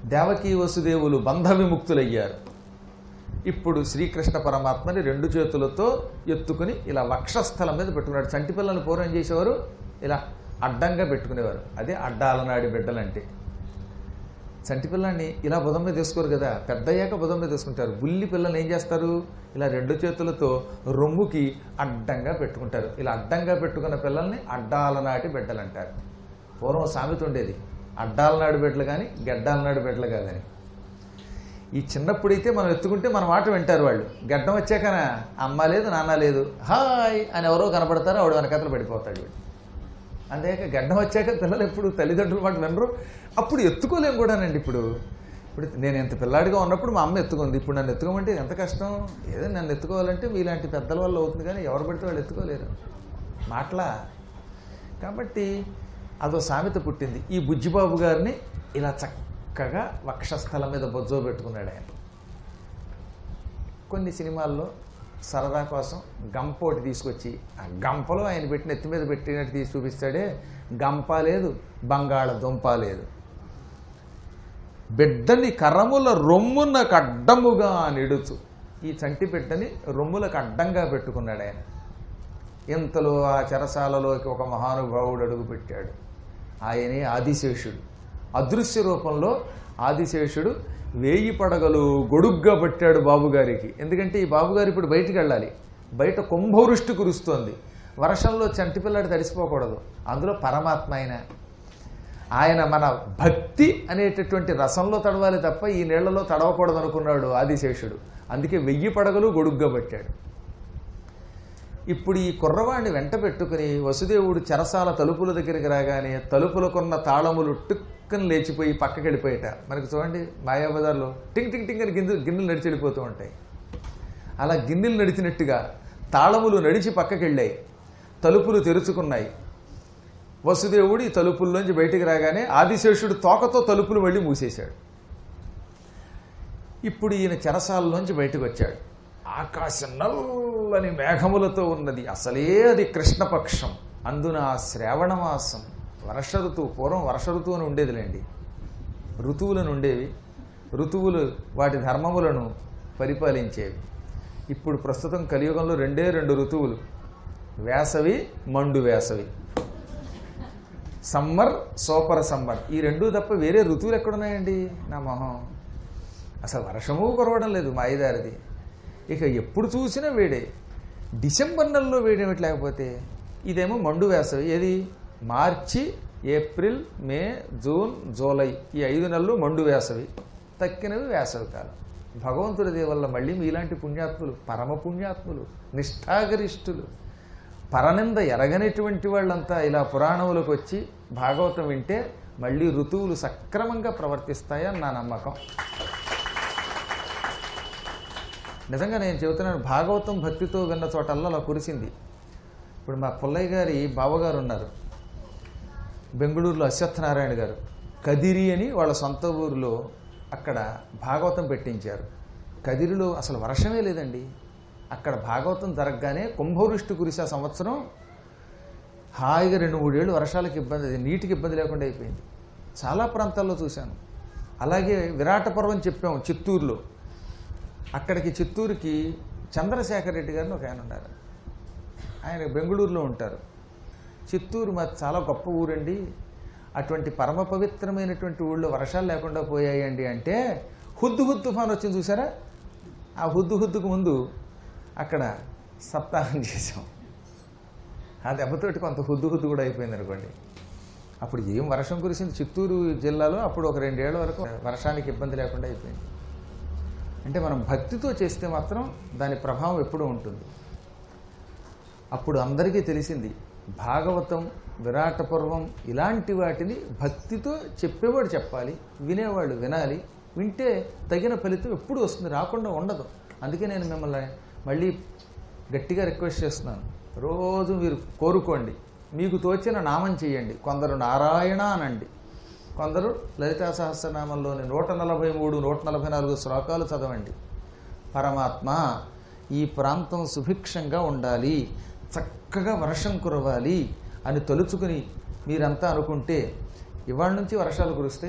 దేవకీ వసుదేవులు బంధ విముక్తులయ్యారు ఇప్పుడు శ్రీకృష్ణ పరమాత్మని రెండు చేతులతో ఎత్తుకుని ఇలా వక్షస్థలం మీద పెట్టుకున్నాడు చంటి పిల్లలు పూర్వం ఏం చేసేవారు ఇలా అడ్డంగా పెట్టుకునేవారు అదే అడ్డాలనాడి బిడ్డలంటే చంటి పిల్లాన్ని ఇలా బుధం మీద తీసుకోరు కదా పెద్దయ్యాక బుధం మీద తీసుకుంటారు బుల్లి పిల్లల్ని ఏం చేస్తారు ఇలా రెండు చేతులతో రొమ్ముకి అడ్డంగా పెట్టుకుంటారు ఇలా అడ్డంగా పెట్టుకున్న పిల్లల్ని అడ్డాల నాటి బిడ్డలు అంటారు పూర్వం సామెత ఉండేది అడ్డాల నాడు బిడ్డలు కానీ గెడ్డాల నాడు బిడ్డలు కాదని ఈ చిన్నప్పుడైతే మనం ఎత్తుకుంటే మన మాట వింటారు వాళ్ళు గడ్డం వచ్చాక అమ్మ లేదు నాన్న లేదు హాయ్ అని ఎవరో కనపడతారో ఆవిడ వెనకతలు పడిపోతాడు వీడు అంతేక గడ్డం వచ్చాక పిల్లలు ఎప్పుడు తల్లిదండ్రుల మాట వినరు అప్పుడు ఎత్తుకోలేం కూడానండి ఇప్పుడు ఇప్పుడు నేను ఎంత పిల్లాడిగా ఉన్నప్పుడు మా అమ్మ ఎత్తుకుంది ఇప్పుడు నన్ను ఎత్తుకోమంటే ఎంత కష్టం ఏదో నన్ను ఎత్తుకోవాలంటే మీలాంటి పెద్దల వల్ల అవుతుంది కానీ ఎవరు పడితే వాళ్ళు ఎత్తుకోలేరు మాటలా కాబట్టి అదో సామెత పుట్టింది ఈ బుజ్జిబాబు గారిని ఇలా చక్కగా వక్షస్థలం మీద బొజ్జో పెట్టుకున్నాడు ఆయన కొన్ని సినిమాల్లో సరదా కోసం గంప ఒకటి తీసుకొచ్చి ఆ గంపలో ఆయన పెట్టిన ఎత్తి మీద పెట్టినట్టు తీసి చూపిస్తాడే గంప లేదు బంగాళదుంప లేదు బిడ్డని కర్రముల రొమ్మునకు అడ్డముగా నిడుచు ఈ చంటి బిడ్డని రొమ్ములకు అడ్డంగా పెట్టుకున్నాడు ఆయన ఇంతలో ఆ చెరసాలలోకి ఒక మహానుభావుడు అడుగు పెట్టాడు ఆయనే ఆదిశేషుడు అదృశ్య రూపంలో ఆదిశేషుడు వేయి పడగలు గొడుగ్గా పట్టాడు బాబుగారికి ఎందుకంటే ఈ బాబుగారు ఇప్పుడు బయటికి వెళ్ళాలి బయట కుంభవృష్టి కురుస్తోంది వర్షంలో చంటి పిల్లాడి తడిసిపోకూడదు అందులో పరమాత్మ ఆయన ఆయన మన భక్తి అనేటటువంటి రసంలో తడవాలి తప్ప ఈ నీళ్లలో తడవకూడదు అనుకున్నాడు ఆదిశేషుడు అందుకే వెయ్యి పడగలు గొడుగ్గా పట్టాడు ఇప్పుడు ఈ కుర్రవాణ్ణి వెంట పెట్టుకుని వసుదేవుడు చెరసాల తలుపుల దగ్గరికి రాగానే తలుపులకున్న తాళములు టుక్కని లేచిపోయి పక్కకి వెళ్ళిపోయేట మనకి చూడండి మాయాబజార్లో టింగ్ టింగ్ టింగ్ అని గిన్నె గిన్నెలు నడిచి వెళ్ళిపోతూ ఉంటాయి అలా గిన్నెలు నడిచినట్టుగా తాళములు నడిచి పక్కకి వెళ్ళాయి తలుపులు తెరుచుకున్నాయి వసుదేవుడు ఈ తలుపుల్లోంచి బయటికి రాగానే ఆదిశేషుడు తోకతో తలుపులు మళ్ళీ మూసేశాడు ఇప్పుడు ఈయన చెరసాలలోంచి బయటకు వచ్చాడు ఆకాశం నల్లని మేఘములతో ఉన్నది అసలే అది కృష్ణపక్షం అందున ఆ శ్రావణ మాసం వర్ష ఋతువు పూర్వం వర్ష ఋతువు అని ఉండేదిలేండి ఋతువులను ఉండేవి ఋతువులు వాటి ధర్మములను పరిపాలించేవి ఇప్పుడు ప్రస్తుతం కలియుగంలో రెండే రెండు ఋతువులు వేసవి మండు వేసవి సమ్మర్ సూపర్ సమ్మర్ ఈ రెండు తప్ప వేరే ఋతువులు ఎక్కడున్నాయండి నా మొహం అసలు వర్షము కురవడం లేదు మా ఐదారిది ఇక ఎప్పుడు చూసినా వేడే డిసెంబర్ నెలలో వేడేమిటి లేకపోతే ఇదేమో మండు వేసవి ఏది March April May June July ఈ ఐదు నెలలు మండు వేసవి తక్కినవి వేసవి కాలం భగవంతుడి దయ వల్ల మళ్ళీ మీలాంటి పుణ్యాత్ములు పరమ పుణ్యాత్ములు నిష్ఠాగరిష్ఠులు పరనింద ఎరగనటువంటి వాళ్ళంతా ఇలా పురాణములకు వచ్చి భాగవతం వింటే మళ్ళీ ఋతువులు సక్రమంగా ప్రవర్తిస్తాయని నా నమ్మకం నిజంగా నేను చెబుతున్నాను భాగవతం భక్తితో విన్న చోటల్లా అలా కురిసింది ఇప్పుడు మా పుల్లయ్య గారి బావగారు ఉన్నారు బెంగళూరులో అశ్వత్థనారాయణ గారు కదిరి అని వాళ్ళ సొంత ఊరిలో అక్కడ భాగవతం పెట్టించారు కదిరిలో అసలు వర్షమే లేదండి అక్కడ భాగవతం జరగగానే కుంభవృష్టి కురిసే సంవత్సరం హాయిగా రెండు మూడేళ్ళు వర్షాలకు ఇబ్బంది నీటికి ఇబ్బంది లేకుండా అయిపోయింది చాలా ప్రాంతాల్లో చూశాను అలాగే విరాట పర్వం చెప్పాము చిత్తూరులో అక్కడికి చిత్తూరుకి చంద్రశేఖర్ రెడ్డి గారిని ఒక ఆయన ఉన్నారు ఆయన బెంగళూరులో ఉంటారు చిత్తూరు మాది చాలా గొప్ప ఊరండి అటువంటి పరమ పవిత్రమైనటువంటి ఊళ్ళో వర్షాలు లేకుండా పోయాయండి అంటే హుద్దు హుద్దు తుఫాన్ వచ్చింది చూసారా ఆ హుద్దు హుద్దుకు ముందు అక్కడ సప్తాహం చేసాం ఆ దెబ్బతోటి కొంత హుద్దు హుద్దు కూడా అయిపోయింది అనుకోండి అప్పుడు ఏం వర్షం కురిసింది చిత్తూరు జిల్లాలో అప్పుడు ఒక రెండేళ్ల వరకు వర్షానికి ఇబ్బంది లేకుండా అయిపోయింది అంటే మనం భక్తితో చేస్తే మాత్రం దాని ప్రభావం ఎప్పుడూ ఉంటుంది అప్పుడు అందరికీ తెలిసింది భాగవతం విరాట పర్వం ఇలాంటి వాటిని భక్తితో చెప్పేవాడు చెప్పాలి వినేవాళ్ళు వినాలి వింటే తగిన ఫలితం ఎప్పుడు వస్తుంది రాకుండా ఉండదు అందుకే నేను మిమ్మల్ని మళ్ళీ గట్టిగా రిక్వెస్ట్ చేస్తున్నాను రోజు మీరు కోరుకోండి మీకు తోచిన నామం చేయండి కొందరు నారాయణ అనండి కొందరు లలితా సహస్రనామంలోని నూట నలభై మూడు నూట నలభై నాలుగు శ్లోకాలు చదవండి పరమాత్మ ఈ ప్రాంతం సుభిక్షంగా ఉండాలి చక్కగా వర్షం కురవాలి అని తలుచుకుని మీరంతా అనుకుంటే ఇవాళ నుంచి వర్షాలు కురుస్తాయి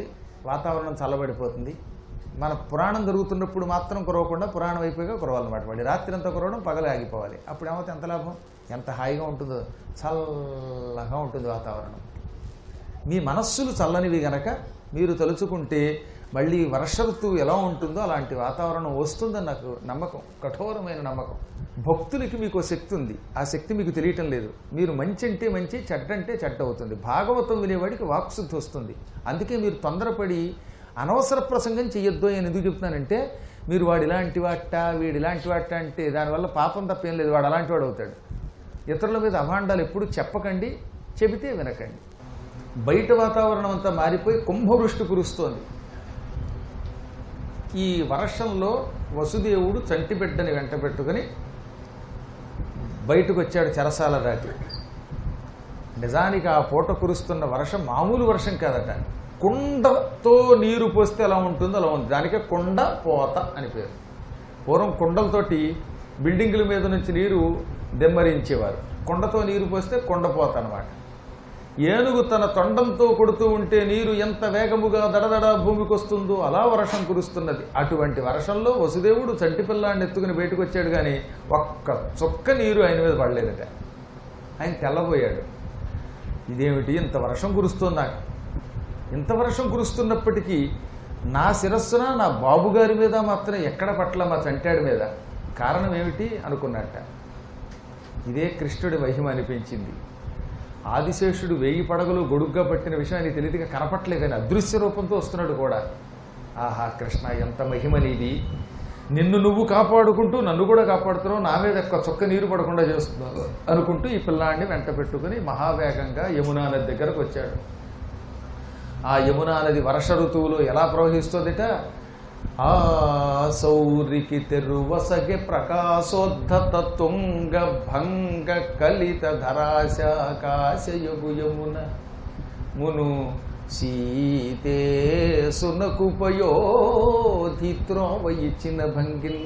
వాతావరణం చల్లబడిపోతుంది మన పురాణం జరుగుతున్నప్పుడు మాత్రం కురవకుండా పురాణం అయిపోయాక కురవాలన్నమాట మళ్ళీ రాత్రి అంతా కురవడం పగలే ఆగిపోవాలి అప్పుడు ఏమవుతుంది ఎంత లాభం ఎంత హాయిగా ఉంటుందో చల్లగా ఉంటుంది వాతావరణం మీ మనస్సులు చల్లనివి గనక మీరు తలుచుకుంటే మళ్ళీ వర్ష ఋతువు ఎలా ఉంటుందో అలాంటి వాతావరణం వస్తుందని నాకు నమ్మకం కఠోరమైన నమ్మకం భక్తులకి మీకు ఓ శక్తి ఉంది ఆ శక్తి మీకు తెలియటం లేదు మీరు మంచి అంటే మంచి చెడ్డ అంటే చెడ్డ అవుతుంది భాగవతం వినేవాడికి వాక్శుద్ధి వస్తుంది అందుకే మీరు తొందరపడి అనవసర ప్రసంగం చెయ్యొద్దు అని ఎందుకు చెప్తున్నానంటే మీరు వాడు ఇలాంటి వాట వీడు ఇలాంటి వాట అంటే దానివల్ల పాపం తప్పేం లేదు వాడు అలాంటి వాడు అవుతాడు ఇతరుల మీద అభాండాలు ఎప్పుడు చెప్పకండి చెబితే వినకండి బయట వాతావరణం అంతా మారిపోయి కుంభవృష్టి కురుస్తోంది ఈ వర్షంలో వసుదేవుడు చంటి బిడ్డని వెంట పెట్టుకుని బయటకు వచ్చాడు చెరసాల దాటి నిజానికి ఆ పూట కురుస్తున్న వర్షం మామూలు వర్షం కాదట కుండతో నీరు పోస్తే ఎలా ఉంటుందో అలా ఉంది దానికే కుండ పోత అని పేరు పూర్వం కుండలతోటి బిల్డింగుల మీద నుంచి నీరు దెమ్మరించేవారు కుండతో నీరు పోస్తే కుండపోత అనమాట ఏనుగు తన తొండంతో కొడుతూ ఉంటే నీరు ఎంత వేగముగా దడదడ భూమికి వస్తుందో అలా వర్షం కురుస్తున్నది అటువంటి వర్షంలో వసుదేవుడు చంటి పిల్లాన్ని ఎత్తుకుని బయటకు వచ్చాడు కానీ ఒక్క చుక్క నీరు ఆయన మీద పడలేదట ఆయన తెల్లబోయాడు ఇదేమిటి ఇంత వర్షం కురుస్తోంది నాకు ఇంత వర్షం కురుస్తున్నప్పటికీ నా శిరస్సున నా బాబుగారి మీద మాత్రం ఎక్కడ పట్ల మా చంటాడి మీద కారణం ఏమిటి అనుకున్నట్ట ఇదే కృష్ణుడి మహిమ అనిపించింది ఆదిశేషుడు వెయ్యి పడగలు గొడుగ్గా పట్టిన విషయం ఆయనకి తెలియదుగా కనపట్లేదని అదృశ్య రూపంతో వస్తున్నాడు కూడా ఆహా కృష్ణ ఎంత మహిమ నీది నిన్ను నువ్వు కాపాడుకుంటూ నన్ను కూడా కాపాడుతున్నావు నా మీద ఒక్క చుక్క నీరు పడకుండా చేస్తున్నావు అనుకుంటూ ఈ పిల్లాడిని వెంట పెట్టుకుని మహావేగంగా యమునా నది దగ్గరకు వచ్చాడు ఆ యమునా నది వర్ష ఋతువులో ఎలా ప్రవహిస్తుందిట ఆ సౌరికి తెరువసగే ప్రకాశోద్ధత తుంగ భంగ కలిత ధరాశాకాశయగు యమున మును సీతే సునకుపయోధి త్రోవ ఇచ్చిన భంగిన్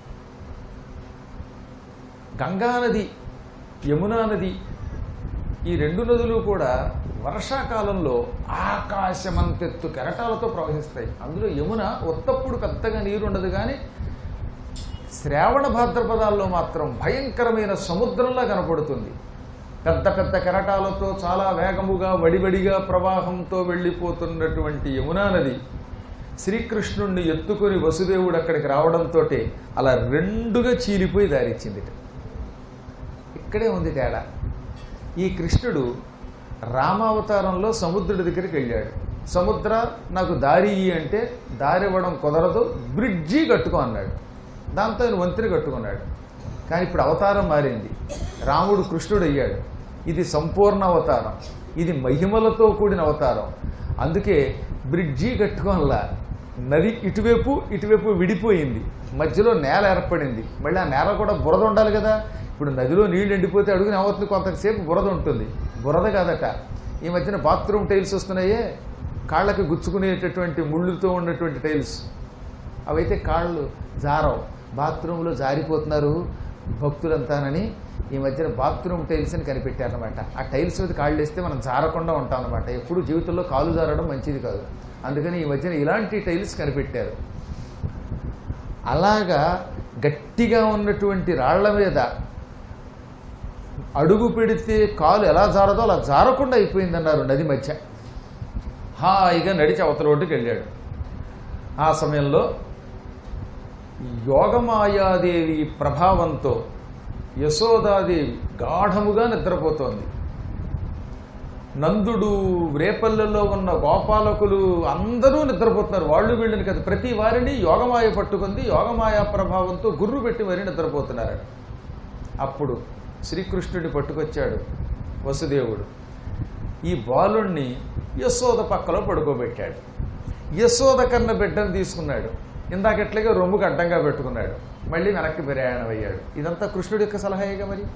గంగానది యమునా నది ఈ రెండు నదులు కూడా వర్షాకాలంలో ఆకాశమంతెత్తు కెరటాలతో ప్రవహిస్తాయి అందులో యమున ఉత్తప్పుడు పెద్దగా నీరు ఉండదు కానీ శ్రావణ భాద్రపదాల్లో మాత్రం భయంకరమైన సముద్రంలా కనపడుతుంది పెద్ద పెద్ద కెరటాలతో చాలా వేగముగా వడివడిగా ప్రవాహంతో వెళ్ళిపోతున్నటువంటి యమునా నది శ్రీకృష్ణుణ్ణి ఎత్తుకొని వసుదేవుడు అక్కడికి రావడంతో అలా రెండుగా చీలిపోయి దారిచ్చిందిట ఇక్కడే ఉంది తేడా ఈ కృష్ణుడు రామావతారంలో సముద్రుడి దగ్గరికి వెళ్ళాడు సముద్ర నాకు దారి ఇయ్యి అంటే దారి ఇవ్వడం కుదరదు బ్రిడ్జి కట్టుకో అన్నాడు దాంతో ఆయన వంతెన కట్టుకున్నాడు కానీ ఇప్పుడు అవతారం మారింది రాముడు కృష్ణుడు అయ్యాడు ఇది సంపూర్ణ అవతారం ఇది మహిమలతో కూడిన అవతారం అందుకే బ్రిడ్జి కట్టుకోనలా నది ఇటువైపు ఇటువైపు విడిపోయింది మధ్యలో నేల ఏర్పడింది మళ్ళీ ఆ నేల కూడా బురద ఉండాలి కదా ఇప్పుడు నదిలో నీళ్లు ఎండిపోతే అడుగుని అవతల కొంతసేపు బురద ఉంటుంది బురద కాదట ఈ మధ్యన బాత్రూమ్ టైల్స్ వస్తున్నాయే కాళ్ళకి గుచ్చుకునేటటువంటి ముళ్ళుతో ఉన్నటువంటి టైల్స్ అవైతే కాళ్ళు జారవు బాత్రూంలో జారిపోతున్నారు భక్తులంతానని ఈ మధ్యన బాత్రూమ్ టైల్స్ అని కనిపెట్టారనమాట ఆ టైల్స్ మీద కాళ్ళు వేస్తే మనం జారకుండా ఉంటాం అనమాట ఎప్పుడు జీవితంలో కాలు జారడం మంచిది కాదు అందుకని ఈ మధ్యన ఇలాంటి టైల్స్ కనిపెట్టారు అలాగా గట్టిగా ఉన్నటువంటి రాళ్ల మీద అడుగు పెడితే కాలు ఎలా జారదో అలా జారకుండా అయిపోయిందన్నారు నది మధ్య హాయిగా నడిచి అవతల ఒడ్డుకి వెళ్ళాడు ఆ సమయంలో యోగమాయాదేవి ప్రభావంతో యశోదాదేవి గాఢముగా నిద్రపోతోంది నందుడు రేపల్లెలో ఉన్న గోపాలకులు అందరూ నిద్రపోతున్నారు వాళ్ళు వీళ్ళని కదా ప్రతి వారిని యోగమాయ పట్టుకుంది యోగమాయ ప్రభావంతో గుర్రు పెట్టి మరీ నిద్రపోతున్నారట అప్పుడు శ్రీకృష్ణుడిని పట్టుకొచ్చాడు వసుదేవుడు ఈ బాలుణ్ణి యశోద పక్కలో పడుకోబెట్టాడు యశోద కన్న బిడ్డను తీసుకున్నాడు ఇందాకట్లాగే రొమ్ముకు అడ్డంగా పెట్టుకున్నాడు మళ్ళీ వెనక్కి ప్రయాణం అయ్యాడు ఇదంతా కృష్ణుడి యొక్క సలహాయేగా మరి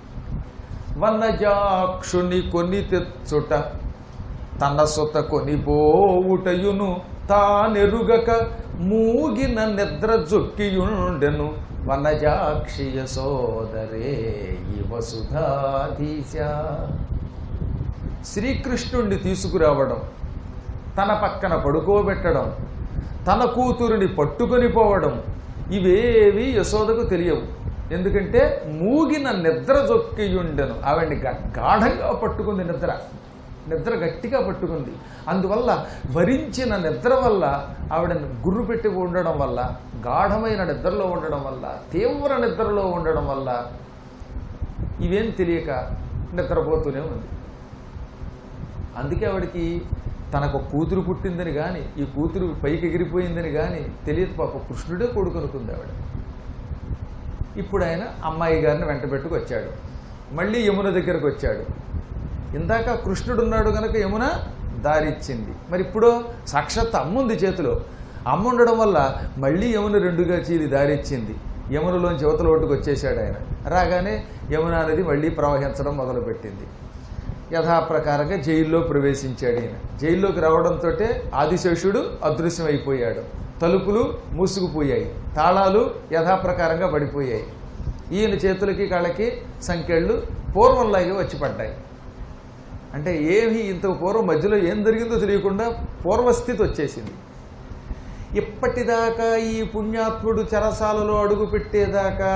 వన్నజాక్షుని కొని తెచ్చుట తన సొత కొనిపోవుటయును తానెరుగక మూగిన నిద్ర జొక్కియుండెను వనజాక్షియ సోదరే ఈ వసుధాధీశ శ్రీకృష్ణుణ్ణి తీసుకురావడం తన పక్కన పడుకోబెట్టడం తన కూతురిని పట్టుకొని పోవడం ఇవేవి యశోదకు తెలియవు ఎందుకంటే మూగిన నిద్ర జొక్కియుండెను ఆవిడ్ని గా- గాఢంగా పట్టుకుంది నిద్ర నిద్ర గట్టిగా పట్టుకుంది అందువల్ల భరించిన నిద్ర వల్ల ఆవిడ గుర్రు పెట్టి ఉండడం వల్ల గాఢమైన నిద్రలో ఉండడం వల్ల తీవ్ర నిద్రలో ఉండడం వల్ల ఇవేం తెలియక నిద్రపోతూనే ఉంది అందుకే ఆవిడకి తనకు కూతురు పుట్టిందని కానీ ఈ కూతురు పైకి ఎగిరిపోయిందని కానీ తెలియదు పాప కృష్ణుడే కొడుకునుకుంది ఆవిడ ఇప్పుడు ఆయన అమ్మాయి గారిని వెంట పెట్టుకు వచ్చాడు మళ్ళీ యమున దగ్గరకు వచ్చాడు ఇందాక కృష్ణుడు ఉన్నాడు గనక యమున దారిచ్చింది మరి ఇప్పుడు సాక్షాత్ అమ్ముంది చేతిలో అమ్మ ఉండడం వల్ల మళ్ళీ యమున రెండుగా చీలి దారిచ్చింది యమునలోంచి యువతల ఒడ్డుకు వచ్చేసాడు ఆయన రాగానే యమున నది మళ్ళీ ప్రవహించడం మొదలుపెట్టింది యథాప్రకారంగా జైల్లో ప్రవేశించాడు ఈయన జైల్లోకి రావడంతో ఆదిశేషుడు అదృశ్యమైపోయాడు తలుపులు మూసుకుపోయాయి తాళాలు యథాప్రకారంగా పడిపోయాయి ఈయన చేతులకి కాళ్ళకి సంఖ్యళ్ళు పూర్వంలాగే వచ్చి పడ్డాయి అంటే ఏమి ఇంత పూర్వం మధ్యలో ఏం జరిగిందో తెలియకుండా పూర్వస్థితి వచ్చేసింది ఇప్పటిదాకా ఈ పుణ్యాత్ముడు చెరసాలలో అడుగు పెట్టేదాకా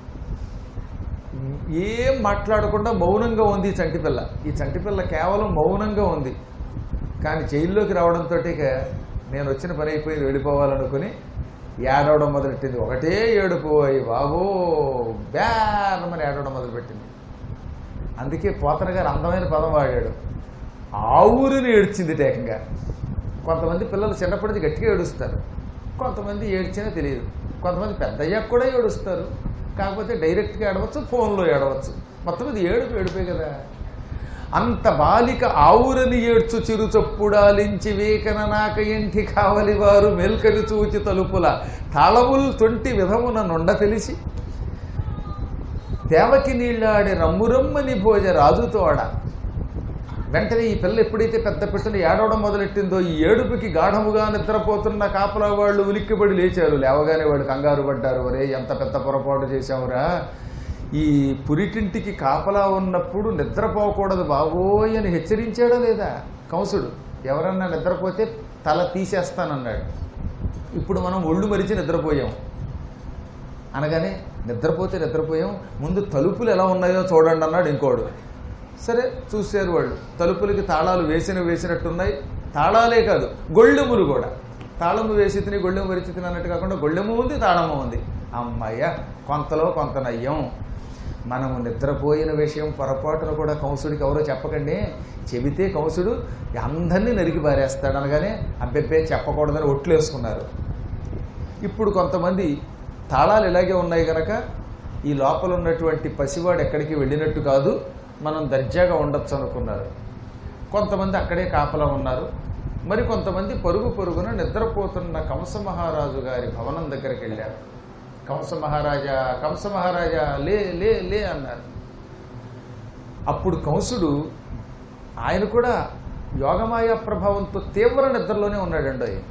ఏం మాట్లాడకుండా మౌనంగా ఉంది ఈ చంటిపిల్ల ఈ చంటిపిల్ల కేవలం మౌనంగా ఉంది కానీ జైల్లోకి రావడంతో ఇక నేను వచ్చిన పని అయిపోయింది వెళ్ళిపోవాలనుకుని ఏడవడం మొదలెట్టింది ఒకటే ఏడుపు అయ్యి బాబో బేరమని ఏడవడం మొదలుపెట్టింది అందుకే పోతన గారు అందమైన పదం వాడాడు ఆవురిని ఏడ్చింది ఏకంగా కొంతమంది పిల్లలు చిన్నప్పటి నుంచి గట్టిగా ఏడుస్తారు కొంతమంది ఏడ్చినా తెలియదు కొంతమంది పెద్దయ్యాక కూడా ఏడుస్తారు కాకపోతే డైరెక్ట్గా ఏడవచ్చు ఫోన్లో ఏడవచ్చు మొత్తం ఇది ఏడుపు ఏడుపే కదా అంత బాలిక ఆవురని ఏడ్చు చిరు చొప్పుడాలించి వేకన నాక ఇంటి కావలి వారు మెల్కని చూచి తలుపుల తాళముల్ తొంటి విధమున నుండ తెలిసి దేవకి నీళ్ళాడే రమ్మురమ్మని భోజ రాజుతోడ వెంటనే ఈ పిల్ల ఎప్పుడైతే పెద్ద పెట్టిన ఏడవడం మొదలెట్టిందో ఈ ఏడుపుకి గాఢముగా నిద్రపోతున్న కాపలా వాళ్ళు ఉలిక్కిపడి లేచారు లేవగానే వాడు కంగారు పడ్డారు ఒరే ఎంత పెద్ద పొరపాటు చేశావురా ఈ పురిటింటికి కాపలా ఉన్నప్పుడు నిద్రపోకూడదు బాబోయ్ అని హెచ్చరించాడా లేదా కంసుడు ఎవరన్నా నిద్రపోతే తల తీసేస్తానన్నాడు ఇప్పుడు మనం ఒళ్ళు మరిచి నిద్రపోయాం అనగానే నిద్రపోతే నిద్రపోయాం ముందు తలుపులు ఎలా ఉన్నాయో చూడండి అన్నాడు ఇంకోడు సరే చూశారు వాళ్ళు తలుపులకి తాళాలు వేసిన వేసినట్టున్నాయి తాళాలే కాదు గొళ్ళెములు కూడా తాళము వేసి తిని గొళ్ళెము వరిచి తిని అన్నట్టు కాకుండా గొళ్ళెము ఉంది తాళము ఉంది అమ్మయ్య కొంతలో కొంత నయ్యం మనము నిద్రపోయిన విషయం పొరపాటున కూడా కంసుడికి ఎవరో చెప్పకండి చెబితే కంసుడు అందరినీ నరికి పారేస్తాడు అనగానే అబ్బెబ్బే చెప్పకూడదని ఒట్లేసుకున్నారు ఇప్పుడు కొంతమంది తాళాలు ఇలాగే ఉన్నాయి కనుక ఈ లోపల ఉన్నటువంటి పసివాడు ఎక్కడికి వెళ్ళినట్టు కాదు మనం దర్జాగా ఉండొచ్చు అనుకున్నారు కొంతమంది అక్కడే కాపలా ఉన్నారు మరి కొంతమంది పరుగు పరుగున నిద్రపోతున్న కంస మహారాజు గారి భవనం దగ్గరికి వెళ్ళారు కంస మహారాజా కంస మహారాజా లే లే లే అన్నారు అప్పుడు కంసుడు ఆయన కూడా యోగమాయ ప్రభావంతో తీవ్ర నిద్రలోనే ఉన్నాడండి ఆయన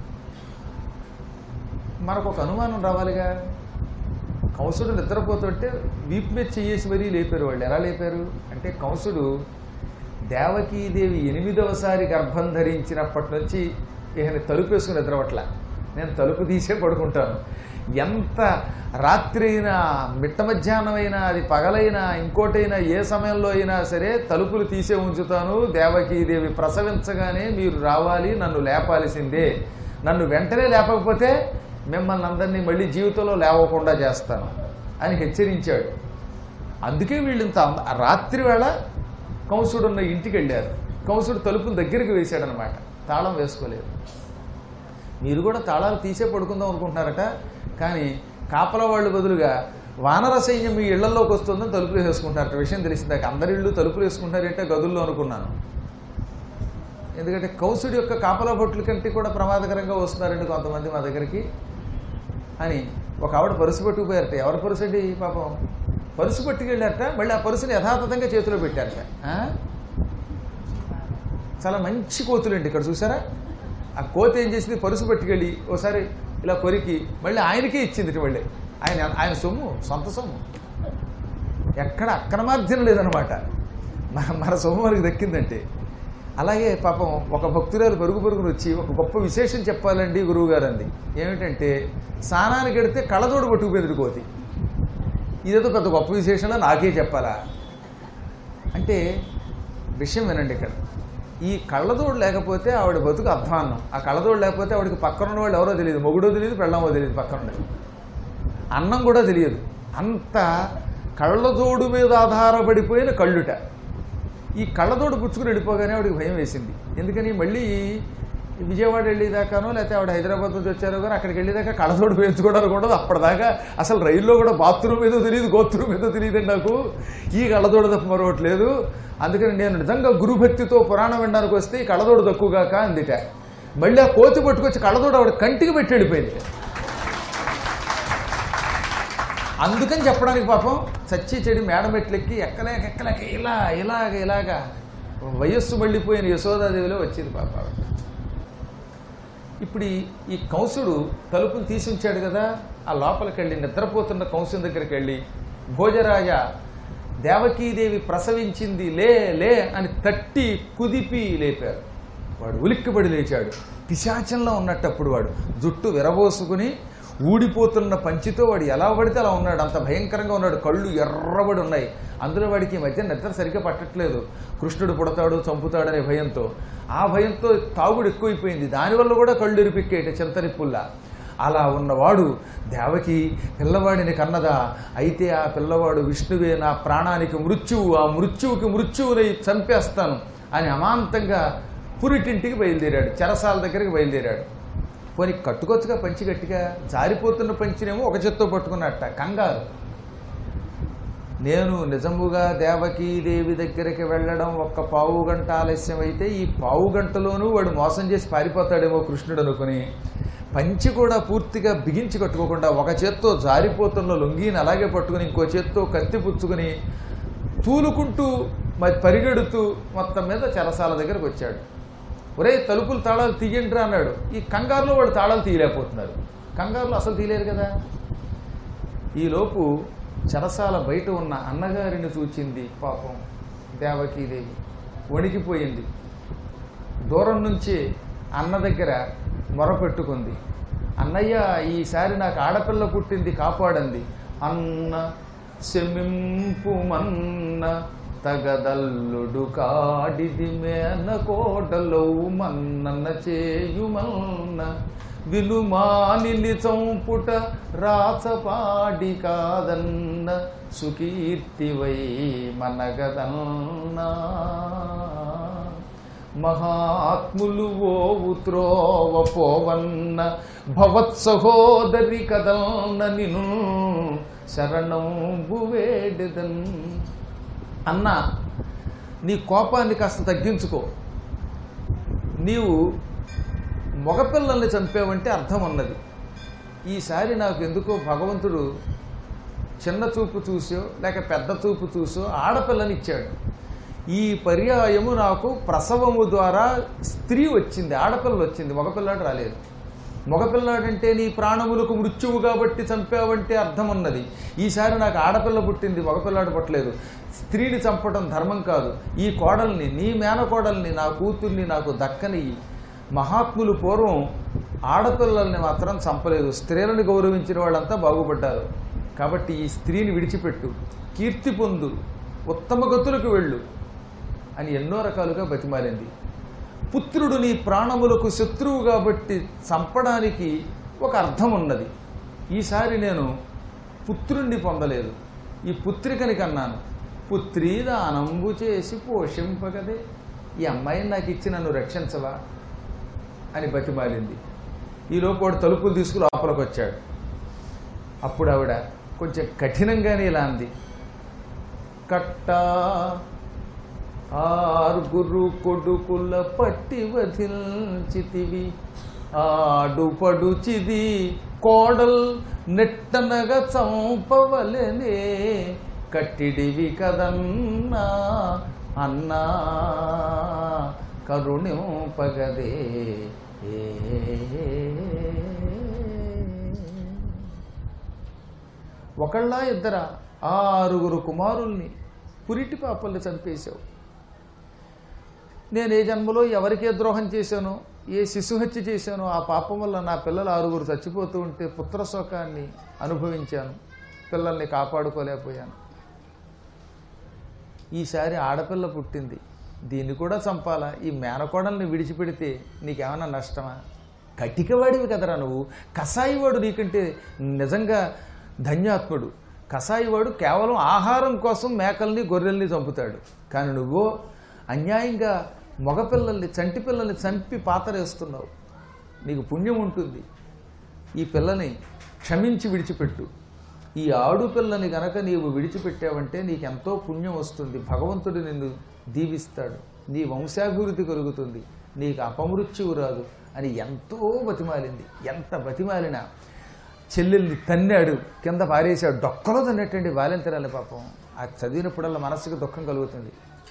మనకు ఒక అనుమానం రావాలిగా కంసుడు నిద్రపోతుంటే వీపు మీద చెయ్యేసి మరీ లేపారు వాళ్ళు ఎలా లేపారు అంటే కంసుడు దేవకీదేవి ఎనిమిదవసారి గర్భం ధరించినప్పటి నుంచి ఈయన తలుపు వేసుకుని నిద్రపట్ల నేను తలుపు తీసే పడుకుంటాను ఎంత రాత్రి అయినా మిట్ట మధ్యాహ్నం అయినా అది పగలైనా ఇంకోటైనా ఏ సమయంలో అయినా సరే తలుపులు తీసే ఉంచుతాను దేవకీదేవి ప్రసవించగానే మీరు రావాలి నన్ను లేపాల్సిందే నన్ను వెంటనే లేపకపోతే మిమ్మల్ని అందరినీ మళ్ళీ జీవితంలో లేవకుండా చేస్తాను అని హెచ్చరించాడు అందుకే వీళ్ళు ఇంత అంద- ఆ రాత్రి వేళ కంసుడు ఉన్న ఇంటికి వెళ్ళారు కంసుడు తలుపులు దగ్గరికి వేశాడనమాట తాళం వేసుకోలేదు మీరు కూడా తాళాలు తీసే పడుకుందాం అనుకుంటున్నారట కానీ కాపల వాళ్ళు బదులుగా వానర సైన్యం మీ ఇళ్లలోకి వస్తుందని తలుపులు వేసుకుంటారట విషయం తెలిసిందాక అందరి ఇళ్ళు తలుపులు వేసుకుంటారంటే గదుల్లో అనుకున్నాను ఎందుకంటే కౌసుడి యొక్క కాపలా బొట్ల కంటే కూడా ప్రమాదకరంగా వస్తున్నారండి కొంతమంది మా దగ్గరికి అని ఒక ఆవిడ పరుసు పట్టుకుపోయారట ఎవరు పరుసు అండి పాపం పరుసు పట్టుకెళ్ళారట మళ్ళీ ఆ పరుసుని యథాతథంగా చేతిలో పెట్టారట ఆ? చాలా మంచి కోతులండి ఇక్కడ చూసారా ఆ కోతి ఏం చేసింది పరుసు పట్టుకెళ్ళి ఓసారి ఇలా కొరికి మళ్ళీ ఆయనకే ఇచ్చింది ఇటు మళ్ళీ ఆయన ఆయన సొమ్ము సొంత సొమ్ము ఎక్కడ అక్రమార్జన లేదనమాట మన మన సొమ్ము మనకి దక్కిందంటే అలాగే పాపం ఒక భక్తురాలు పరుగు పరుగును వచ్చి ఒక గొప్ప విశేషం చెప్పాలండి గురువుగారు అంది ఏమిటంటే స్నానానికి వెడితే కళ్ళతోడు పట్టుకుపోయింది కోతి ఇదేదో పెద్ద గొప్ప విశేషంలో నాకే చెప్పాలా అంటే విషయం వినండి ఇక్కడ ఈ కళ్ళతోడు లేకపోతే ఆవిడ బతుకు అధ్వాన్నం ఆ కళ్ళతోడు లేకపోతే ఆవిడకి పక్కన ఉన్న వాళ్ళు ఎవరో తెలియదు మొగుడో తెలియదు పెళ్ళమో తెలియదు పక్కన ఉండేది అన్నం కూడా తెలియదు అంత కళ్ళతోడు మీద ఆధారపడిపోయిన కళ్ళుట ఈ కళ్ళతోడు పుచ్చుకుని వెళ్ళిపోగానే ఆవిడకి భయం వేసింది ఎందుకని మళ్ళీ విజయవాడ వెళ్ళేదాకానో లేకపోతే ఆవిడ హైదరాబాద్ నుంచి వచ్చారో కానీ అక్కడికి వెళ్ళేదాకా కళ్ళతోడు వేయించుకోవడానికి ఉండదు అప్పటిదాకా అసలు రైల్లో కూడా బాత్రూమ్ ఏదో తెలియదు గోత్రూమ్ ఏదో తెలియదండి నాకు ఈ కళ్ళతోడు తప్ప మరొకట్లేదు అందుకని నేను నిజంగా గురుభక్తితో పురాణం వినడానికి వస్తే ఈ కళ్ళతోడు తక్కువగాక అందిట మళ్ళీ ఆ కోతి పట్టుకొచ్చి కళ్ళతోడు ఆవిడ కంటికి పెట్టి వెళ్ళిపోయింది అందుకని చెప్పడానికి పాపం చచ్చి చెడి మేడమెట్లెక్కి ఎక్కలేక ఎక్కలేక ఇలా ఇలాగ ఇలాగా వయస్సు మళ్ళీపోయిన యశోదాదేవిలో వచ్చింది పాప ఆవిడ. ఇప్పుడు ఈ- ఈ కంసుడు తలుపులు తీసి ఉంచాడు కదా ఆ లోపలికి వెళ్ళి నిద్రపోతున్న కంసుని దగ్గరికి వెళ్ళి భోజరాజ దేవకీదేవి ప్రసవించింది లే లే అని తట్టి కుదిపి లేపారు వాడు ఉలిక్కిపడి లేచాడు పిశాచంలో ఉన్నట్టప్పుడు వాడు జుట్టు విరబోసుకుని ఊడిపోతున్న పంచితో వాడు ఎలా పడితే అలా ఉన్నాడు అంత భయంకరంగా ఉన్నాడు కళ్ళు ఎర్రబడి ఉన్నాయి అందులో వాడికి ఈ మధ్య నిద్ర సరిగ్గా పట్టట్లేదు కృష్ణుడు పుడతాడు చంపుతాడనే భయంతో ఆ భయంతో తాగుడు ఎక్కువైపోయింది దానివల్ల కూడా కళ్ళు ఎరిపిక్కేట చింతనిప్పుల్లా అలా ఉన్నవాడు దేవకి పిల్లవాడిని కన్నదా అయితే ఆ పిల్లవాడు విష్ణువే నా ప్రాణానికి మృత్యువు ఆ మృత్యువుకి మృత్యువునై చంపేస్తాను అని అమాంతంగా పురిటింటికి బయలుదేరాడు చెరసాల దగ్గరికి బయలుదేరాడు పోనీ కట్టుకొచ్చుగా పంచి గట్టిగా జారిపోతున్న పంచినేమో ఒక చేత్తో పట్టుకున్నట్ట కంగారు నేను నిజముగా దేవకీదేవి దగ్గరికి వెళ్ళడం ఒక్క పావు గంట ఆలస్యం అయితే ఈ పావు గంటలోనూ వాడు మోసం చేసి పారిపోతాడేమో కృష్ణుడు అనుకుని పంచి కూడా పూర్తిగా బిగించి కట్టుకోకుండా ఒక చేత్తో జారిపోతున్న లొంగిని అలాగే పట్టుకుని ఇంకో చేత్తో కత్తి పుచ్చుకుని తూలుకుంటూ మరి పరిగెడుతూ మొత్తం మీద చెరసాల దగ్గరకు వచ్చాడు ఒరే తలుపులు తాళాలు తీయండిరా అన్నాడు ఈ కంగారులో వాడు తాళాలు తీయలేకపోతున్నారు కంగారులో అసలు తీయలేరు కదా ఈలోపు చెరసాల బయట ఉన్న అన్నగారిని చూచింది పాపం దేవకీదేవి వణికిపోయింది దూరం నుంచి అన్న దగ్గర మొరపెట్టుకుంది అన్నయ్య ఈసారి నాకు ఆడపిల్ల పుట్టింది కాపాడంది అన్న శమింపు మన్న తగదల్లుడు కాడిది మేన కోటలవు మన్నన్న చేయుమన్న వినుమానిని చంపుట రాచపాడి కాదన్న సుకీర్తివై మనగదన్నా మహాత్ములు ఓవు త్రోవ పోవన్న భవత్ సహోదరి కదల్న నిను శరణంబు వేడెదన్ అన్న నీ కోపాన్ని కాస్త తగ్గించుకో నీవు మగపిల్లల్ని చంపావంటే అర్థం ఉన్నది ఈసారి నాకు ఎందుకో భగవంతుడు చిన్న చూపు చూసో లేక పెద్ద చూపు చూసో ఆడపిల్లని ఇచ్చాడు ఈ పర్యాయము నాకు ప్రసవము ద్వారా స్త్రీ వచ్చింది ఆడపిల్ల వచ్చింది మగపిల్లాడు రాలేదు మగపిల్లాడంటే నీ ప్రాణములకు మృత్యువు కాబట్టి చంపావంటే అర్థం ఉన్నది ఈసారి నాకు ఆడపిల్ల పుట్టింది మగపిల్లాడు పుట్టలేదు స్త్రీని చంపడం ధర్మం కాదు ఈ కోడల్ని నీ మేనకోడల్ని నా కూతుర్ని నాకు దక్కని మహాత్ములు పూర్వం ఆడపిల్లల్ని మాత్రం చంపలేదు స్త్రీలను గౌరవించిన వాళ్ళంతా బాగుపడ్డారు కాబట్టి ఈ స్త్రీని విడిచిపెట్టు కీర్తి పొందు ఉత్తమ గతులకు వెళ్ళు అని ఎన్నో రకాలుగా బతిమాలింది పుత్రుడు నీ ప్రాణములకు శత్రువు కాబట్టి చంపడానికి ఒక అర్థం ఉన్నది ఈసారి నేను పుత్రుణ్ణి పొందలేదు ఈ పుత్రికని కన్నాను పుత్రీ దానంబు చేసి పోషింపగదే ఈ అమ్మాయిని నాకు ఇచ్చి నన్ను రక్షించవా అని బతిమాలింది ఈలోపు వాడు తలుపులు తీసుకుని లోపలికి వచ్చాడు అప్పుడు ఆవిడ కొంచెం కఠినంగానే ఇలా అంది కట్టా ఆరుగురు కొడుకుల పట్టి వధిల్చితివి ఆడుపడుచిది కోడల్ నెట్టనగా చంపవలనే కట్టిడివి కదన్నా అన్నా కరుణింపగదే ఒకళ్ళ ఇద్దర ఆరుగురు కుమారుల్ని పురిటి పాపల్ని చంపేశావు నేను ఏ జన్మలో ఎవరికే ద్రోహం చేశానో ఏ శిశుహత్య చేశానో ఆ పాపం వల్ల నా పిల్లలు ఆరుగురు చచ్చిపోతూ ఉంటే పుత్ర శోకాన్ని అనుభవించాను పిల్లల్ని కాపాడుకోలేకపోయాను ఈసారి ఆడపిల్ల పుట్టింది దీన్ని కూడా చంపాలా ఈ మేనకోడల్ని విడిచిపెడితే నీకేమైనా నష్టమా కటికవాడివి కదరా నువ్వు కసాయివాడు నీకంటే నిజంగా ధన్యాత్ముడు కసాయివాడు కేవలం ఆహారం కోసం మేకల్ని గొర్రెల్ని చంపుతాడు కానీ నువ్వు అన్యాయంగా మగపిల్లల్ని చంటి పిల్లల్ని చంపి పాతరేస్తున్నావు నీకు పుణ్యం ఉంటుంది ఈ పిల్లని క్షమించి విడిచిపెట్టు ఈ ఆడుపిల్లని గనక నీవు విడిచిపెట్టావంటే నీకెంతో పుణ్యం వస్తుంది భగవంతుడు నిన్ను దీవిస్తాడు నీ వంశాభివృద్ధి కలుగుతుంది నీకు అపమృత్యువు రాదు అని ఎంతో బతిమాలింది ఎంత బతిమాలినా చెల్లెల్ని తన్నాడు కింద పారేశాడు డొక్కలో తన్నట్టండి వాలెంతరాలి పాపం ఆ చదివినప్పుడల్లా మనసుకు దుఃఖం కలుగుతుంది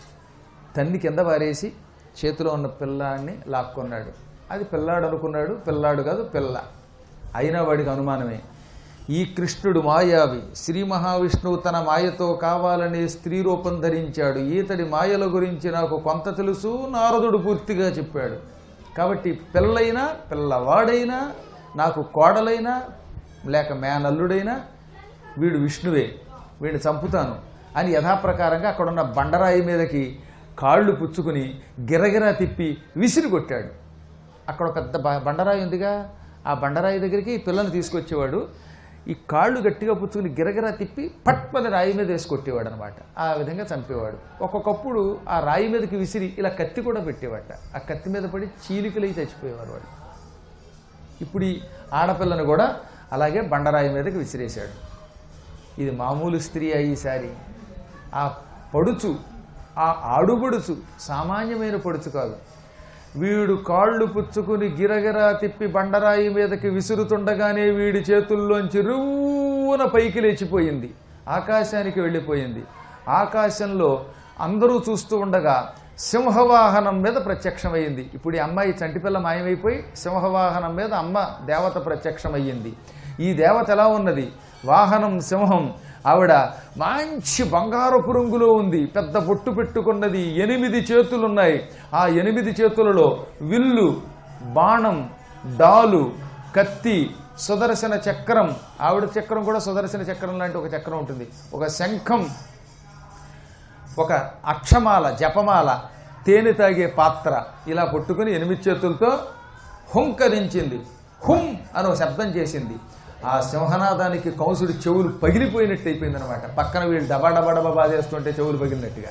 తన్ని కింద పారేసి చేతిలో ఉన్న పిల్లాడిని లాక్కున్నాడు అది పిల్లాడు అనుకున్నాడు పిల్లాడు కాదు పిల్ల అయినా వాడికి అనుమానమే ఈ కృష్ణుడు మాయావి శ్రీ మహావిష్ణువు తన మాయతో కావాలనే స్త్రీ రూపం ధరించాడు ఈతడి మాయల గురించి నాకు కొంత తెలుసు నారదుడు పూర్తిగా చెప్పాడు కాబట్టి పిల్లైనా పిల్లవాడైనా నాకు కోడలైనా లేక మేనల్లుడైనా వీడు విష్ణువే వీడిని చంపుతాను అని యథాప్రకారంగా అక్కడున్న బండరాయి మీదకి కాళ్ళు పుచ్చుకుని గిరగిరా తిప్పి విసిరి కొట్టాడు అక్కడ ఒక పెద్ద బ- బండరాయి ఉందిగా ఆ బండరాయి దగ్గరికి ఈ పిల్లని తీసుకొచ్చేవాడు ఈ కాళ్ళు గట్టిగా పుచ్చుకుని గిరగిరా తిప్పి పట్మని రాయి మీద వేసి కొట్టేవాడు అనమాట ఆ విధంగా చంపేవాడు ఒక్కొక్కప్పుడు ఆ రాయి మీదకి విసిరి ఇలా కత్తి కూడా పెట్టేవాట ఆ కత్తి మీద పడి చీలికలై చచ్చిపోయేవారు వాడు ఇప్పుడు ఈ ఆడపిల్లని కూడా అలాగే బండరాయి మీదకి విసిరేశాడు ఇది మామూలు స్త్రీ అయ్యేసారి ఆ పడుచు ఆ ఆడుబడుచు సామాన్యమైన పడుచు కాదు వీడు కాళ్ళు పుచ్చుకుని గిరగిరా తిప్పి బండరాయి మీదకి విసురుతుండగానే వీడి చేతుల్లోంచి రువ్వున పైకి లేచిపోయింది ఆకాశానికి వెళ్ళిపోయింది ఆకాశంలో అందరూ చూస్తూ ఉండగా సింహవాహనం మీద ప్రత్యక్షమైంది ఇప్పుడు ఈ అమ్మాయి చంటిపిల్ల మాయమైపోయి సింహవాహనం మీద అమ్మ దేవత ప్రత్యక్షమయ్యింది ఈ దేవత ఎలా ఉన్నది వాహనం సింహం ఆవిడ మంచి బంగారపు రంగులో ఉంది పెద్ద బొట్టు పెట్టుకున్నది ఎనిమిది చేతులున్నాయి ఆ ఎనిమిది చేతులలో విల్లు బాణం డాలు కత్తి సుదర్శన చక్రం ఆవిడ చక్రం కూడా సుదర్శన చక్రం లాంటి ఒక చక్రం ఉంటుంది ఒక శంఖం ఒక అక్షమాల జపమాల తేనె తాగే పాత్ర ఇలా పట్టుకుని ఎనిమిది చేతులతో హుంకరించింది హుం అని ఒక శబ్దం చేసింది ఆ సింహనాదానికి కంసుడి చెవులు పగిలిపోయినట్టు అయిపోయింది అనమాట పక్కన వీళ్ళు డబా డబా డబా బాధేస్తుంటే చెవులు పగిలినట్టుగా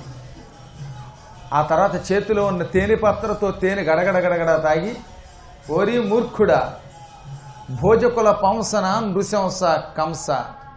ఆ తర్వాత చేతిలో ఉన్న తేనె పాత్రతో తేనె గడగడ గడగడ తాగి ఓరి మూర్ఖుడా భోజకుల పంసన నృశంస కంస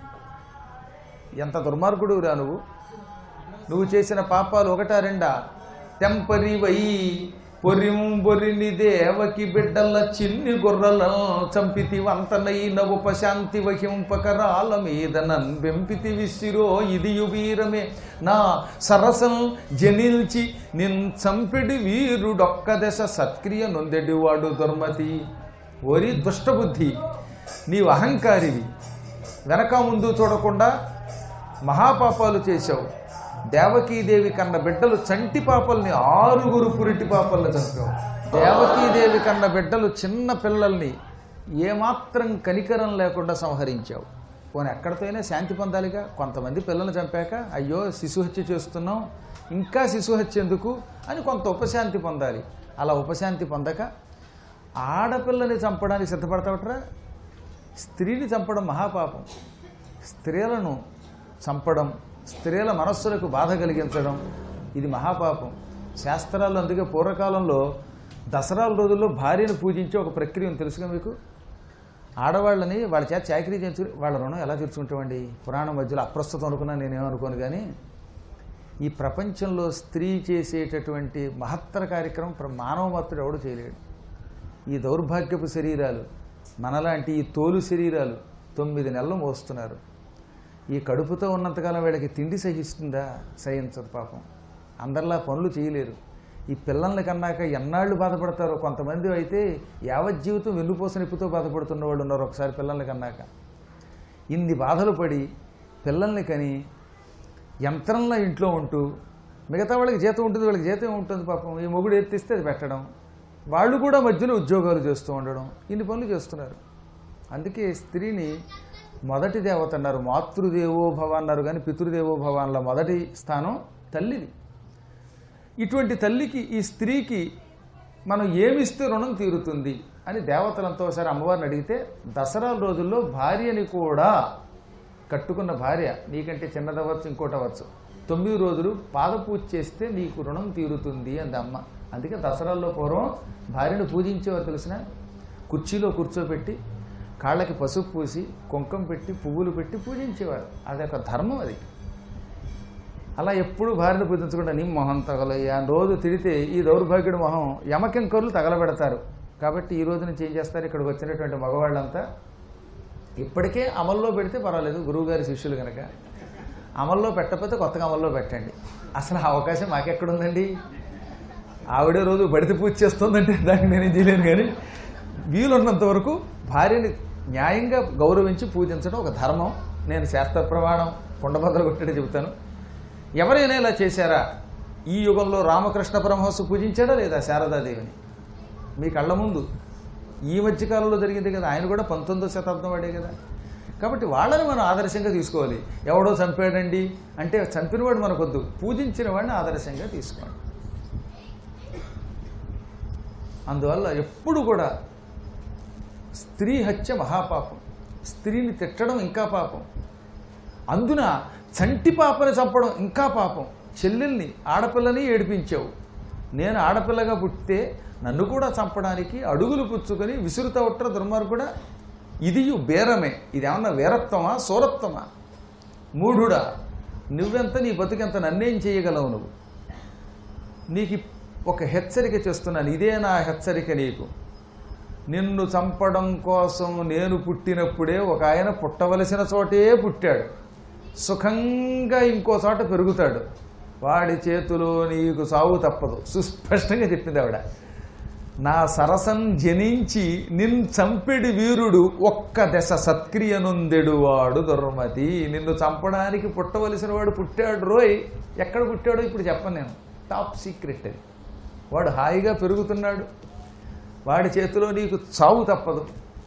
ఎంత దుర్మార్గుడు రా నువ్వు నువ్వు చేసిన పాపాలు ఒకటా రెండా తెంపరివై పొరింబొరిని దేవకి బిడ్డల చిన్ని గొర్రెల చంపితి వంతనైన ఉపశాంతి వహింపకరాల మీద నన్ వెంపితి విసిరో ఇది వీరమే నా సరసం జనిల్చి నిన్ చంపిడి వీరుడొక్క దశ సత్క్రియ నొందెడివాడు దుర్మతి ఓరి దుష్టబుద్ధి నీవు అహంకారివి వెనక ముందు చూడకుండా మహాపాపాలు చేశావు దేవకీదేవి కన్న బిడ్డలు చంటి పాపల్ని ఆరుగురు పురిటి పాపల్ని చంపావు దేవకీదేవి కన్న బిడ్డలు చిన్న పిల్లల్ని ఏమాత్రం కనికరం లేకుండా సంహరించావు పోనీ ఎక్కడితోనే శాంతి పొందాలిగా కొంతమంది పిల్లల్ని చంపాక అయ్యో శిశుహత్య చేస్తున్నాం ఇంకా శిశుహత్య ఎందుకు అని కొంత ఉపశాంతి పొందాలి అలా ఉపశాంతి పొందక ఆడపిల్లని చంపడానికి సిద్ధపడతావట్రా స్త్రీని చంపడం మహాపాపం స్త్రీలను చంపడం స్త్రీల మనస్సులకు బాధ కలిగించడం ఇది మహాపాపం శాస్త్రాల్లో అందుకే పూర్వకాలంలో దసరాల రోజుల్లో భార్యను పూజించే ఒక ప్రక్రియ ఉంది తెలుసుగా మీకు ఆడవాళ్ళని వాళ్ళ చేత చాకరీ చేయించుకుని వాళ్ళ రుణం ఎలా తీర్చుకుంటామండి పురాణం మధ్యలో అప్రస్తుతం అనుకున్నా నేనేమనుకోను కానీ ఈ ప్రపంచంలో స్త్రీ చేసేటటువంటి మహత్తర కార్యక్రమం ప్ర- మానవ మాత్రుడు ఎవడు చేయలేడు ఈ దౌర్భాగ్యపు శరీరాలు మనలాంటి ఈ తోలు శరీరాలు తొమ్మిది నెలలు మోస్తున్నారు ఈ కడుపుతో ఉన్నంతకాలం వీళ్ళకి తిండి సహిస్తుందా సహించదు పాపం అందరిలా పనులు చేయలేరు ఈ పిల్లల్ని కన్నాక ఎన్నాళ్ళు బాధపడతారో కొంతమంది అయితే యావజ్జీవితం వెన్నుపోస నిప్పుతో బాధపడుతున్న వాళ్ళు ఉన్నారు ఒకసారి పిల్లల్ని కన్నాక ఇన్ని బాధలు పడి పిల్లల్ని కని యంత్రంలో ఇంట్లో ఉంటూ మిగతా వాళ్ళకి జీతం ఉంటుంది వాళ్ళకి జీతం ఉంటుంది పాపం ఈ మొగుడు ఎత్తిస్తే అది పెట్టడం వాళ్ళు కూడా మధ్యలో ఉద్యోగాలు చేస్తూ ఉండడం ఇన్ని పనులు చేస్తున్నారు అందుకే స్త్రీని మొదటి దేవత అన్నారు మాతృదేవో భవ అన్నారు కానీ పితృదేవో భవ అన్న మొదటి స్థానం తల్లిది ఇటువంటి తల్లికి ఈ స్త్రీకి మనం ఏమిస్తే రుణం తీరుతుంది అని దేవతలంతా ఒకసారి అమ్మవారిని అడిగితే దసరా రోజుల్లో భార్యని కూడా కట్టుకున్న భార్య నీకంటే చిన్నదవ్వచ్చు ఇంకోటి అవ్వచ్చు తొమ్మిది రోజులు పాదపూజ చేస్తే నీకు రుణం తీరుతుంది అంది అమ్మ అందుకే దసరాల్లో పూర్వం భార్యను పూజించేవారు తెలిసిన కుర్చీలో కూర్చోబెట్టి కాళ్ళకి పసుపు పూసి కుంకం పెట్టి పువ్వులు పెట్టి పూజించేవారు అదొక ధర్మం అది అలా ఎప్పుడు భార్యను పూజించకుండా నీ మొహం తగలయ్యా అని రోజు తిడితే ఈ దౌర్భాగ్యుడి మొహం యమకింకరులు తగలబెడతారు కాబట్టి ఈ రోజు నుంచి ఏం చేస్తారు ఇక్కడికి వచ్చినటువంటి మగవాళ్ళంతా ఇప్పటికే అమల్లో పెడితే పర్వాలేదు గురువుగారి శిష్యులు కనుక అమల్లో పెట్టకపోతే కొత్తగా అమల్లో పెట్టండి అసలు ఆ అవకాశం మాకెక్కడుందండి ఆవిడే రోజు బడిత పూజ చేస్తుందంటే దానికి నేనేం చేయలేను కానీ వీలున్నంత వరకు భార్యని న్యాయంగా గౌరవించి పూజించడం ఒక ధర్మం నేను శాస్త్ర ప్రమాణం కుండబద్దలు కొట్టేది చెబుతాను ఎవరైనా ఇలా చేశారా ఈ యుగంలో రామకృష్ణ పరమహంస పూజించాడా లేదా శారదాదేవిని మీ కళ్ళ ముందు ఈ మధ్యకాలంలో జరిగింది కదా ఆయన కూడా పంతొమ్మిదో శతాబ్దం వాడే కదా కాబట్టి వాళ్ళని మనం ఆదర్శంగా తీసుకోవాలి ఎవడో చంపాడండి అంటే చంపినవాడు మనకొద్దు పూజించిన వాడిని ఆదర్శంగా తీసుకోండి అందువల్ల ఎప్పుడు కూడా స్త్రీ హత్య మహాపాపం స్త్రీని తిట్టడం ఇంకా పాపం అందున చంటి పాపని చంపడం ఇంకా పాపం చెల్లెల్ని ఆడపిల్లని ఏడిపించావు నేను ఆడపిల్లగా పుట్టితే నన్ను కూడా చంపడానికి అడుగులు పుచ్చుకొని విసురుతా ఉట్ర దుర్మార్గుడా ఇది బేరమే ఇది ఏమన్నా వీరత్వమా సూరత్వమా మూఢుడా నువ్వెంత నీ బతుకెంత నన్నేం చేయగలవు నువ్వు నీకు ఒక హెచ్చరిక చేస్తున్నాను ఇదే నా హెచ్చరిక నీకు నిన్ను చంపడం కోసం నేను పుట్టినప్పుడే ఒక ఆయన పుట్టవలసిన చోటే పుట్టాడు సుఖంగా ఇంకో చోట పెరుగుతాడు వాడి చేతిలో నీకు సావు తప్పదు సుస్పష్టంగా చెప్పింది ఆవిడ నా సరసం జనించి నిన్ చంపెడి వీరుడు ఒక్క దశ సత్క్రియనుందెడు వాడు దుర్మతి నిన్ను చంపడానికి పుట్టవలసిన వాడు పుట్టాడు రోయ్ ఎక్కడ పుట్టాడో ఇప్పుడు చెప్పను నేను టాప్ సీక్రెట్ అది వాడు హాయిగా పెరుగుతున్నాడు వాడి చేతిలో నీకు చావు తప్పదు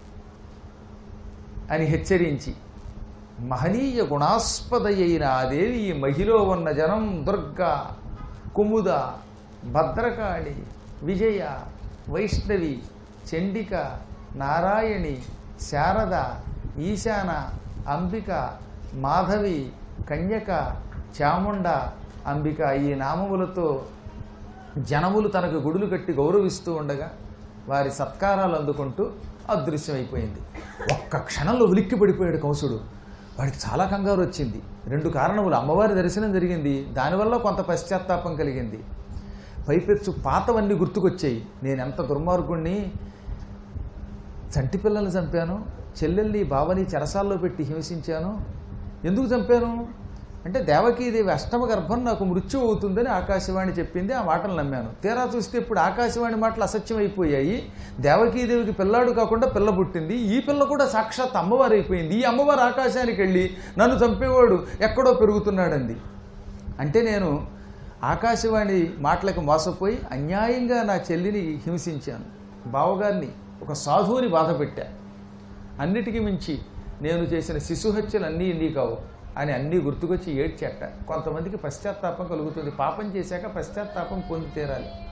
అని హెచ్చరించి మహనీయ గుణాస్పదయైన ఆ దేవి ఈ మహిలో ఉన్న జనం దుర్గ కుముద భద్రకాళి విజయ వైష్ణవి చండిక నారాయణి శారద ఈశాన అంబిక మాధవి కన్యక చాముండ అంబిక ఈ నామములతో జనములు తనకు గుడులు కట్టి గౌరవిస్తూ ఉండగా వారి సత్కారాలు అందుకుంటూ అదృశ్యమైపోయింది ఒక్క క్షణంలో ఉలిక్కి పడిపోయాడు కంసుడు వాడికి చాలా కంగారు వచ్చింది రెండు కారణములు అమ్మవారి దర్శనం జరిగింది దానివల్ల కొంత పశ్చాత్తాపం కలిగింది పైపెచ్చు పాతవన్నీ గుర్తుకొచ్చాయి నేను ఎంత దుర్మార్గుణ్ణి చంటి పిల్లల్ని చంపాను చెల్లెల్ని బావని చెరసాల్లో పెట్టి హింసించాను ఎందుకు చంపాను అంటే దేవకీదేవి అష్టమ గర్భం నాకు మృత్యు అవుతుందని ఆకాశవాణి చెప్పింది ఆ మాటలు నమ్మాను తీరా చూస్తే ఇప్పుడు ఆకాశవాణి మాటలు అసత్యం అయిపోయాయి దేవకీదేవికి పిల్లాడు కాకుండా పిల్ల పుట్టింది ఈ పిల్ల కూడా సాక్షాత్ అమ్మవారు అయిపోయింది ఈ అమ్మవారు ఆకాశానికి వెళ్ళి నన్ను చంపేవాడు ఎక్కడో పెరుగుతున్నాడంది అంటే నేను ఆకాశవాణి మాటలకు మోసపోయి అన్యాయంగా నా చెల్లిని హింసించాను బావగారిని ఒక సాధువుని బాధ పెట్టా అన్నిటికీ మించి నేను చేసిన శిశుహత్యలు అన్నీ ఇన్ని కావు అని అన్నీ గుర్తుకొచ్చి ఏడ్చేట కొంతమందికి పశ్చాత్తాపం కలుగుతుంది పాపం చేశాక పశ్చాత్తాపం పొంది తీరాలి